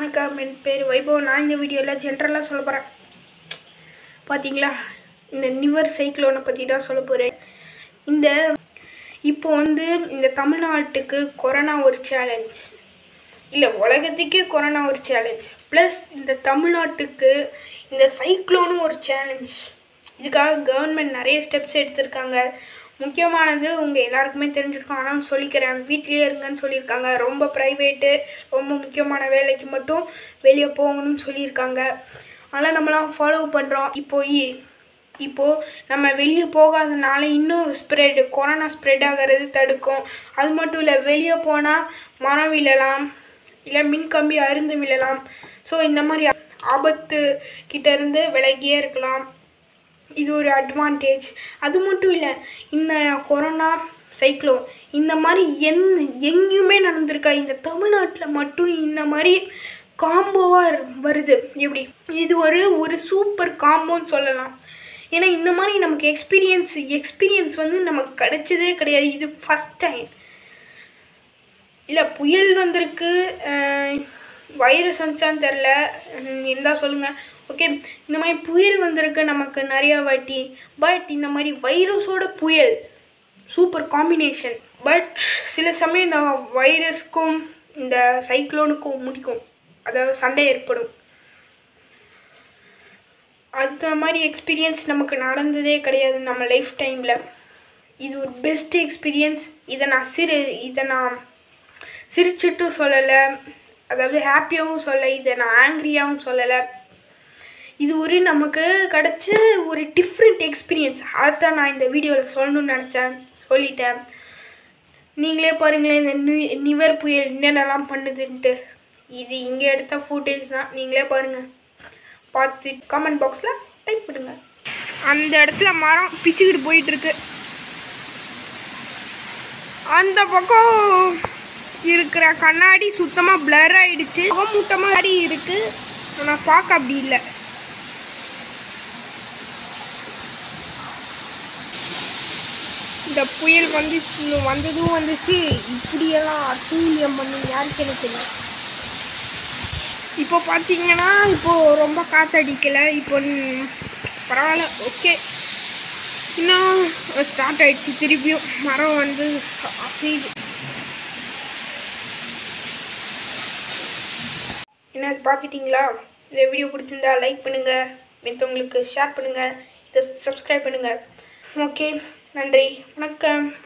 வணக்கம் என் பேர் வைபவ் நான் இந்த வீடியோவில் ஜென்ரலாக சொல்ல போகிறேன் பார்த்தீங்களா இந்த நிவர் சைக்ளோனை பற்றி தான் சொல்ல போகிறேன் இந்த இப்போ வந்து இந்த தமிழ்நாட்டுக்கு கொரோனா ஒரு சேலஞ்ச் இல்லை உலகத்துக்கே கொரோனா ஒரு சேலஞ்ச் ப்ளஸ் இந்த தமிழ்நாட்டுக்கு இந்த சைக்ளோனும் ஒரு சேலஞ்ச் இதுக்காக கவர்மெண்ட் நிறைய ஸ்டெப்ஸ் எடுத்திருக்காங்க முக்கியமானது உங்கள் எல்லாருக்குமே தெரிஞ்சிருக்கும் ஆனால் சொல்லிக்கிறேன் வீட்லேயே இருங்கன்னு சொல்லியிருக்காங்க ரொம்ப ப்ரைவேட்டு ரொம்ப முக்கியமான வேலைக்கு மட்டும் வெளியே போகணும்னு சொல்லியிருக்காங்க அதனால் நம்மளாம் ஃபாலோ பண்ணுறோம் இப்போ இ- இப்போது நம்ம வெளியே போகாதனால இன்னும் ஸ்ப்ரெட் கொரோனா ஸ்ப்ரெட் ஆகிறது தடுக்கும் அது மட்டும் இல்லை வெளியே போனால் மரம் விழலாம் இல்லை மின்கம்பி அருந்து விழலாம் ஸோ இந்த மாதிரி ஆபத்து கிட்ட இருந்து விலகியே இருக்கலாம் இது ஒரு அட்வான்டேஜ் அது மட்டும் இல்லை இந்த கொரோனா சைக்ளோன் இந்த மாதிரி எந் எங்கேயுமே நடந்திருக்கா இந்த தமிழ்நாட்டில் மட்டும் இந்த மாதிரி காம்போவாக வருது எப்படி இது ஒரு ஒரு சூப்பர் காம்போன்னு சொல்லலாம் ஏன்னா இந்த மாதிரி நமக்கு எக்ஸ்பீரியன்ஸ் எக்ஸ்பீரியன்ஸ் வந்து நமக்கு கிடைச்சதே கிடையாது இது ஃபஸ்ட் டைம் இல்லை புயல் வந்திருக்கு வைரஸ் வந்துச்சான்னு தெரில இருந்தால் சொல்லுங்கள் ஓகே இந்த மாதிரி புயல் வந்திருக்கு நமக்கு நிறையா வாட்டி பட் இந்த மாதிரி வைரஸோட புயல் சூப்பர் காம்பினேஷன் பட் சில சமயம் இந்த வைரஸ்க்கும் இந்த சைக்ளோனுக்கும் முடிக்கும் அதாவது சண்டை ஏற்படும் அந்த மாதிரி எக்ஸ்பீரியன்ஸ் நமக்கு நடந்ததே கிடையாது நம்ம லைஃப் டைமில் இது ஒரு பெஸ்ட் எக்ஸ்பீரியன்ஸ் இதை நான் சிறு இதை நான் சிரிச்சிட்டும் சொல்லலை அதாவது ஹாப்பியாகவும் சொல்ல இதை நான் ஆங்க்ரியாகவும் சொல்லலை இது ஒரு நமக்கு கிடச்ச ஒரு டிஃப்ரெண்ட் எக்ஸ்பீரியன்ஸ் அதைத்தான் நான் இந்த வீடியோவில் சொல்லணும்னு நினச்சேன் சொல்லிட்டேன் நீங்களே பாருங்களேன் இந்த நி நிவர் புயல் என்னென்னலாம் பண்ணுதுன்ட்டு இது இங்கே எடுத்த ஃபுட்டேஜ் தான் நீங்களே பாருங்கள் பார்த்து கமெண்ட் பாக்ஸில் டைப் பண்ணுங்க அந்த இடத்துல மரம் பிச்சுக்கிட்டு போயிட்டுருக்கு அந்த பக்கம் இருக்கிற கண்ணாடி சுத்தமாக பிளர் ஆயிடுச்சு முகமூட்டமாக மாதிரி இருக்கு ஆனால் பார்க்க அப்படி இல்லை இந்த புயல் வந்து வந்ததும் வந்துச்சு இப்படியெல்லாம் அட்டூழியம் பண்ணி யாருக்கு எனக்கு தெரியும் இப்போ பார்த்தீங்கன்னா இப்போ ரொம்ப காற்றடிக்கலை இப்போ ம், பரவாயில்ல ஓகே இன்னும் ஸ்டார்ட் ஆயிடுச்சு திருப்பியும் மரம் வந்து அசையுது என்ன பார்த்துட்டிங்களா இந்த வீடியோ பிடிச்சிருந்தா லைக் பண்ணுங்கள் மற்றவங்களுக்கு ஷேர் பண்ணுங்கள் இதை சப்ஸ்கிரைப் பண்ணுங்கள் ஓகே நன்றி வணக்கம்